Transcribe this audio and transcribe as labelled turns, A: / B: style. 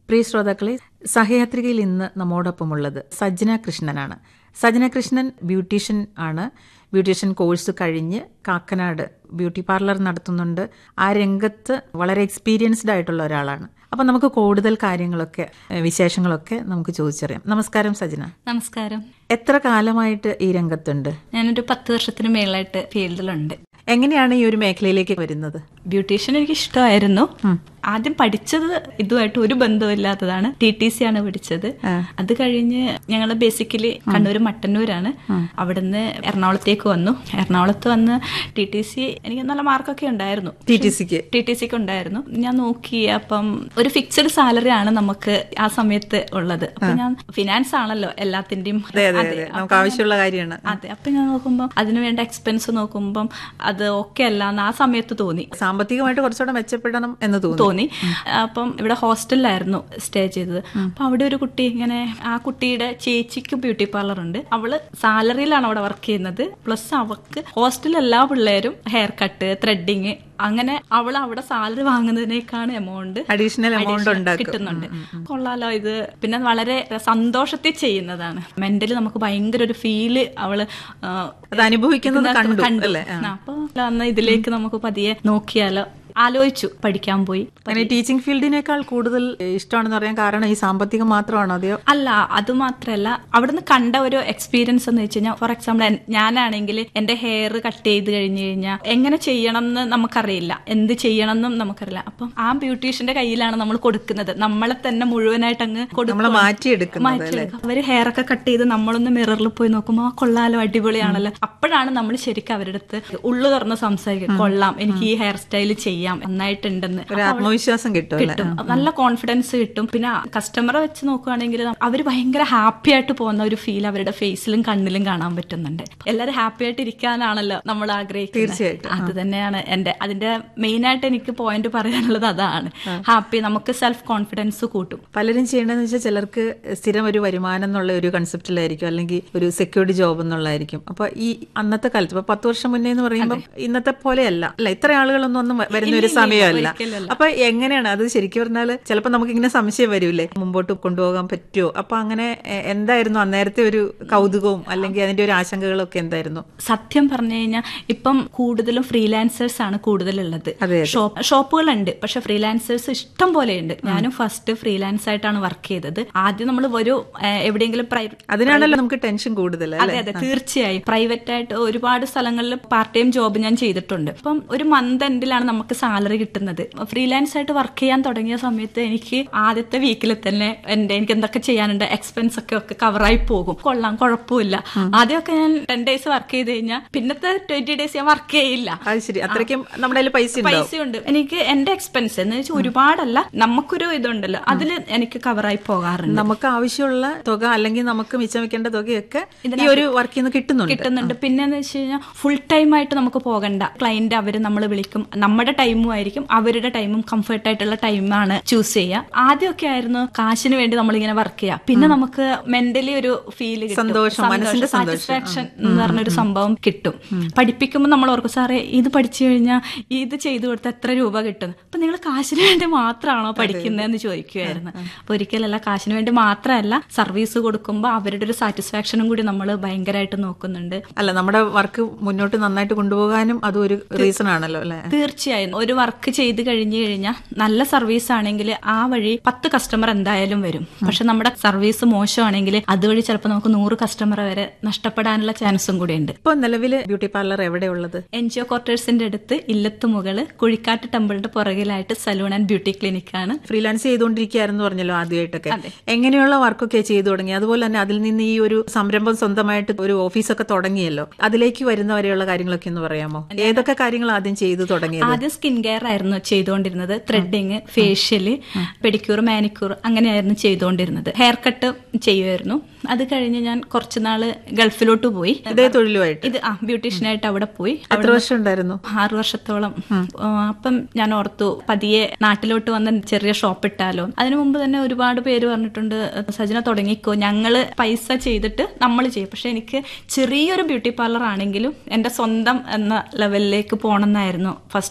A: പ്രിയ ശ്രോതാക്കളെ സഹയാത്രികയിൽ ഇന്ന് നമ്മോടൊപ്പമുള്ളത് സജ്ന കൃഷ്ണനാണ് സജ്ന കൃഷ്ണൻ ബ്യൂട്ടീഷ്യൻ ആണ് ബ്യൂട്ടീഷ്യൻ കോഴ്സ് കഴിഞ്ഞ് കാക്കനാട് ബ്യൂട്ടി പാർലർ നടത്തുന്നുണ്ട് ആ രംഗത്ത് വളരെ എക്സ്പീരിയൻസ്ഡ് ആയിട്ടുള്ള ഒരാളാണ് അപ്പം നമുക്ക് കൂടുതൽ കാര്യങ്ങളൊക്കെ ഏഹ്, വിശേഷങ്ങളൊക്കെ നമുക്ക് ചോദിച്ചറിയാം നമസ്കാരം സജ്ന
B: നമസ്കാരം
A: എത്ര കാലമായിട്ട് ഈ രംഗത്തുണ്ട്
B: ഞാനൊരു പത്ത് വർഷത്തിന് മേളായിട്ട് ഫീൽഡിലുണ്ട്
A: എങ്ങനെയാണ് ഈ ഒരു മേഖലയിലേക്ക് വരുന്നത്
B: ബ്യൂട്ടീഷ്യൻ എനിക്ക് ഇഷ്ടമായിരുന്നു ആദ്യം പഠിച്ചത് ഇതുമായിട്ട് ഒരു ബന്ധമില്ലാത്തതാണ് ടി ടി സി ആണ് പഠിച്ചത് അത് കഴിഞ്ഞ് ഞങ്ങൾ ബേസിക്കലി കണ്ണൂർ മട്ടന്നൂരാണ് അവിടുന്ന് എറണാകുളത്തേക്ക് വന്നു എറണാകുളത്ത് വന്ന് ടി ടി സി എനിക്ക് നല്ല മാർക്കൊക്കെ ഉണ്ടായിരുന്നു
A: ടി ടി സിക്ക്
B: ടി ടി സിക്ക് ഉണ്ടായിരുന്നു ഞാൻ നോക്കി അപ്പം ഒരു ഫിക്സഡ് സാലറി ആണ് നമുക്ക് ആ സമയത്ത് ഉള്ളത് അപ്പൊ ഞാൻ ഫിനാൻസ് ആണല്ലോ എല്ലാത്തിന്റെയും
A: അതെ അതെ അതെ നമുക്ക് ആവശ്യമുള്ള കാര്യമാണ്
B: അതെ അപ്പൊ ഞാൻ നോക്കുമ്പോൾ അതിന് വേണ്ട എക്സ്പെൻസ് നോക്കുമ്പം അത് ഓക്കെ അല്ല എന്ന് ആ സമയത്ത് തോന്നി
A: സാമ്പത്തികമായിട്ട് കുറച്ചുകൂടെ മെച്ചപ്പെടണം എന്ന് തോന്നുന്നു
B: തോന്നി അപ്പം ഇവിടെ ഹോസ്റ്റലിലായിരുന്നു സ്റ്റേ ചെയ്തത് അപ്പൊ അവിടെ ഒരു കുട്ടി ഇങ്ങനെ ആ കുട്ടിയുടെ ചേച്ചിക്ക് ബ്യൂട്ടി പാർലർ ഉണ്ട് അവള് സാലറിയിലാണ് അവിടെ വർക്ക് ചെയ്യുന്നത് പ്ലസ് അവൾക്ക് ഹോസ്റ്റലിൽ എല്ലാ പിള്ളേരും ഹെയർ കട്ട് ത്രെഡിങ് അങ്ങനെ അവൾ അവിടെ സാലറി വാങ്ങുന്നതിനേക്കാണ് എമൗണ്ട്
A: അഡീഷണൽ എമൗണ്ട് ഉണ്ടാക്കും
B: കിട്ടുന്നുണ്ട് കൊള്ളാലോ ഇത് പിന്നെ വളരെ സന്തോഷത്തിൽ ചെയ്യുന്നതാണ് മെന്റലി നമുക്ക് ഭയങ്കര ഒരു ഫീല് അവള് ആ,
A: അത് അനുഭവിക്കുന്നത് കണ്ടു അല്ലേ ആ.
B: ആ, അപ്പൊ അന്ന് ഇതിലേക്ക് നമുക്ക് പതിയെ നോക്കിയാലോ ആലോചിച്ചു പഠിക്കാൻ പോയി
A: അങ്ങനെ ടീച്ചിങ് ഫീൽഡിനേക്കാൾ കൂടുതൽ ഇഷ്ടമാണെന്ന് പറയാൻ കാരണം ഈ സാമ്പത്തികം മാത്രമാണോ അതെയോ
B: അല്ല അത് മാത്രല്ല അവിടുന്ന് കണ്ട ഒരു എക്സ്പീരിയൻസ് എന്ന് വെച്ച് കഴിഞ്ഞാൽ ഫോർ എക്സാമ്പിൾ ഞാനാണെങ്കിൽ എന്റെ ഹെയർ കട്ട് ചെയ്ത് കഴിഞ്ഞു കഴിഞ്ഞാൽ എങ്ങനെ ചെയ്യണം എന്ന് നമുക്കറിയില്ല എന്ത് ചെയ്യണം എന്നും നമുക്കറിയില്ല അപ്പം ആ ബ്യൂട്ടീഷ്യന്റെ കയ്യിലാണ് നമ്മൾ കൊടുക്കുന്നത് നമ്മളെ തന്നെ മുഴുവനായിട്ട് അങ്ങ് കൊടുക്കും
A: നമ്മളെ മാറ്റിയെടുക്കുന്നത്
B: മാറ്റിയെടുക്കും അവര് ഹെയർ ഒക്കെ കട്ട് ചെയ്ത് നമ്മളൊന്ന് മിററിൽ പോയി നോക്കുമ്പോൾ ആ കൊള്ളാലോ അടിപൊളിയാണല്ലോ അപ്പോഴാണ് നമ്മൾ ശരിക്കും അവരുടെ അടുത്ത് ഉള്ളു തുറന്ന് സംസാരിക്കും കൊള്ളാം എനിക്ക് ഈ ഹെയർ സ്റ്റൈൽ ചെയ്യാം നന്നായിട്ടുണ്ടെന്ന്
A: ഒരു ആത്മവിശ്വാസം കിട്ടും അല്ലേ
B: കിട്ടും നല്ല കോൺഫിഡൻസ് കിട്ടും പിന്നെ കസ്റ്റമറെ വെച്ച് നോക്കുവാണെങ്കിൽ അവർ ഭയങ്കര ഹാപ്പി ആയിട്ട് പോകുന്ന ഒരു ഫീൽ അവരുടെ ഫേസിലും കണ്ണിലും കാണാൻ പറ്റുന്നുണ്ട് എല്ലാവരും ഹാപ്പി ആയിട്ട് ഇരിക്കാനാണല്ലോ നമ്മൾ ആഗ്രഹിക്കുന്നത്
A: തീർച്ചയായിട്ടും.
B: അത് തന്നെയാണ് എന്റെ അതിന്റെ മെയിൻ ആയിട്ട് എനിക്ക് പോയിന്റ് പറയാനുള്ളത് അതാണ് ഹാപ്പി നമുക്ക് സെൽഫ് കോൺഫിഡൻസ് കൂട്ടും
A: പലരും ചെയ്യേണ്ടതെന്ന് വെച്ചാൽ ചിലർക്ക് സ്ഥിരം ഒരു വരുമാനം എന്നുള്ള ഒരു കൺസെപ്റ്റിലായിരിക്കും അല്ലെങ്കിൽ ഒരു സെക്യൂരിറ്റി ജോബ് എന്നുള്ളതായിരിക്കും അപ്പൊ ഈ അന്നത്തെ കാലത്ത് ഇപ്പൊ പത്ത് വർഷം മുന്നേ എന്ന് പറയുമ്പോൾ ഇന്നത്തെ പോലെയല്ല അല്ല ഇത്ര ആളുകളൊന്നും ഒന്നും വ- വരുന്ന ഒരു സമയമല്ല
B: ഒരിക്കലുമല്ല.
A: അപ്പൊ എങ്ങനെയാണ് അത് ശരിക്കും പറഞ്ഞാൽ ചിലപ്പോൾ നമുക്ക് ഇങ്ങനെ സംശയം വരൂലേ മുമ്പോട്ട് കൊണ്ടുപോകാൻ പറ്റുമോ അപ്പൊ അങ്ങനെ എ- എന്തായിരുന്നു അന്നേരത്തെ ഒരു കൗതുകവും അല്ലെങ്കിൽ അതിന്റെ ഒരു ആശങ്കകളൊക്കെ എന്തായിരുന്നു
B: സത്യം പറഞ്ഞു കഴിഞ്ഞാൽ ഇപ്പം കൂടുതലും ഫ്രീലാൻസേഴ്സ് ആണ് കൂടുതലുള്ളത്
A: അതെ,
B: ഷോപ്പ് ഷോപ്പുകളുണ്ട് പക്ഷെ ഫ്രീലാൻസേഴ്സ് ഇഷ്ടം പോലെയുണ്ട് ഞാനും ഫസ്റ്റ് ഫ്രീലാൻസ് ആയിട്ടാണ് വർക്ക് ചെയ്തത് ആദ്യം നമ്മൾ ഒരു ഏഹ്, എവിടെയെങ്കിലും പ്രൈവറ്റ്
A: അതിനാണല്ലോ നമുക്ക് ടെൻഷൻ കൂടുതൽ
B: അതെ അതെ തീർച്ചയായും പ്രൈവറ്റ് ആയിട്ട് ഒരുപാട് സ്ഥലങ്ങളിൽ പാർട്ട് ടൈം ജോബ് ഞാൻ ചെയ്തിട്ടുണ്ട് അപ്പം ഒരു മന്ത് എൻഡിലാണ് നമുക്ക് സാലറി കിട്ടുന്നത് ഫ്രീലാൻസ് ആയിട്ട് വർക്ക് ചെയ്യാൻ തുടങ്ങിയ സമയത്ത് എനിക്ക് ആദ്യത്തെ വീക്കിൽ തന്നെ എന്റെ എനിക്ക് എന്തൊക്കെ ചെയ്യാനുണ്ട് എക്സ്പെൻസ് ഒക്കെ ഒക്കെ കവറായി പോകും കൊള്ളാം കുഴപ്പമില്ല ആദ്യമൊക്കെ ഞാൻ ടെൻ ഡേയ്സ് വർക്ക് ചെയ്ത് കഴിഞ്ഞാൽ പിന്നത്തെ ട്വന്റി ഡേയ്സ് ഞാൻ വർക്ക് ചെയ്യില്ല
A: അത് ശരി അത്രയ്ക്കും നമ്മുടെ കയ്യിൽ പൈസ ഉണ്ടാവും
B: പൈസയുണ്ട് എനിക്ക് എന്റെ എക്സ്പെൻസ് എന്ന് വെച്ചാൽ ഒരുപാടല്ല നമുക്കൊരു ഇതുണ്ടല്ലോ അതിൽ എനിക്ക് കവറായി പോകാറുണ്ട്
A: നമുക്ക് ആവശ്യമുള്ള തുക അല്ലെങ്കിൽ നമുക്ക് മിച്ചം വെക്കേണ്ട തുകയൊക്കെ ഈ ഒരു വർക്കിൽ നിന്ന് കിട്ടുന്നുണ്ട്
B: കിട്ടുന്നുണ്ട് പിന്നെ എന്ന് വെച്ച് കഴിഞ്ഞാൽ ഫുൾ ടൈം ആയിട്ട് നമുക്ക് പോകണ്ട ക്ലയന്റ് അവര് നമ്മൾ വിളിക്കും നമ്മുടെ ടൈമും ആയിരിക്കും അവരുടെ ടൈമും കംഫർട്ട് ആയിട്ടുള്ള ടൈമാണ് ചൂസ് ചെയ്യുക ആദ്യമൊക്കെ ആയിരുന്നു കാശിന് വേണ്ടി നമ്മളിങ്ങനെ വർക്ക് ചെയ്യുക പിന്നെ നമുക്ക് മെന്റലി ഒരു ഫീൽ
A: സന്തോഷം, മനസ്സിന്റെ സന്തോഷം.
B: സാറ്റിസ്ഫാക്ഷൻ എന്ന് പറഞ്ഞൊരു സംഭവം കിട്ടും പഠിപ്പിക്കുമ്പോൾ നമ്മൾ ഓർക്കും സാറേ ഇത് പഠിച്ചു കഴിഞ്ഞാൽ ഇത് ചെയ്തു കൊടുത്താൽ എത്ര രൂപ കിട്ടും അപ്പൊ നിങ്ങൾ കാശിന് വേണ്ടി മാത്രമാണോ പഠിക്കുന്നതെന്ന് ചോദിക്കുമായിരുന്നു അപ്പൊ ഒരിക്കലല്ല കാശിന് വേണ്ടി മാത്രമല്ല സർവീസ് കൊടുക്കുമ്പോൾ അവരുടെ ഒരു സാറ്റിസ്ഫാക്ഷനും കൂടി നമ്മൾ ഭയങ്കരമായിട്ട് നോക്കുന്നുണ്ട്
A: അല്ല നമ്മുടെ വർക്ക് മുന്നോട്ട് നന്നായിട്ട് കൊണ്ടുപോകാനും അതും ഒരു റീസൺ ആണല്ലോ അല്ലെ
B: തീർച്ചയായും ഒരു വർക്ക് ചെയ്ത് കഴിഞ്ഞു കഴിഞ്ഞാൽ നല്ല സർവീസ് ആണെങ്കിൽ ആ വഴി പത്ത് കസ്റ്റമർ എന്തായാലും വരും പക്ഷെ നമ്മുടെ സർവീസ് മോശമാണെങ്കിൽ അതുവഴി ചിലപ്പോൾ നമുക്ക് നൂറ് കസ്റ്റമർ വരെ നഷ്ടപ്പെടാനുള്ള ചാൻസും കൂടി ഉണ്ട്
A: ഇപ്പൊ നിലവില് ബ്യൂട്ടി പാർലർ എവിടെയുള്ളത്
B: എൻ ജി ഒ ക്വാർട്ടേഴ്സിന്റെ അടുത്ത് ഇല്ലത്ത് മുകള് കുഴിക്കാട്ട് ടെമ്പിളിന്റെ പുറകിലായിട്ട് സലൂൺ ആൻഡ് ബ്യൂട്ടി ക്ലിനിക് ആണ്
A: ഫ്രീലാൻസ് ചെയ്തുകൊണ്ടിരിക്കുകയായിരുന്നു പറഞ്ഞല്ലോ ആദ്യമായിട്ടൊക്കെ എങ്ങനെയുള്ള വർക്കൊക്കെ ചെയ്തു തുടങ്ങി അതുപോലെ തന്നെ അതിൽ നിന്ന് ഈ ഒരു സംരംഭം സ്വന്തമായിട്ട് ഒരു ഓഫീസൊക്കെ തുടങ്ങിയല്ലോ അതിലേക്ക് വരുന്നവരെയുള്ള കാര്യങ്ങളൊക്കെ ഒന്ന് പറയാമോ ഏതൊക്കെ കാര്യങ്ങൾ ആദ്യം ചെയ്തു തുടങ്ങിയത്
B: ആദ്യം സ്കിൻ കെയർ ആയിരുന്നു ചെയ്തുകൊണ്ടിരുന്നത് ത്രെഡിങ് ഫേഷ്യല് പെഡിക്യൂർ മാനിക്യൂർ അങ്ങനെയായിരുന്നു ചെയ്തുകൊണ്ടിരുന്നത് ഹെയർ കട്ട് ചെയ്യുമായിരുന്നു അത് കഴിഞ്ഞ് ഞാൻ കുറച്ചുനാള് ഗൾഫിലോട്ട് പോയി
A: ഇതേ തൊഴിലുമായിട്ട്
B: ഇത് ആ ബ്യൂട്ടീഷ്യനായിട്ട് അവിടെ പോയി
A: എത്ര വർഷം ഉണ്ടായിരുന്നു
B: ആറു വർഷത്തോളം ആ, അപ്പം ഞാൻ ഓർത്തു പതിയെ നാട്ടിലോട്ട് വന്ന് ചെറിയ ഷോപ്പ് ഇട്ടാലോ അതിനു മുമ്പ് തന്നെ ഒരുപാട് പേര് പറഞ്ഞിട്ടുണ്ട് സജന തുടങ്ങിക്കോ ഞങ്ങള് പൈസ ചെയ്തിട്ട് നമ്മൾ ചെയ്യും പക്ഷെ എനിക്ക് ചെറിയൊരു ബ്യൂട്ടി പാർലർ ആണെങ്കിലും എന്റെ സ്വന്തം എന്ന ലെവലിലേക്ക് പോകണമെന്നായിരുന്നു ഫസ്റ്റ്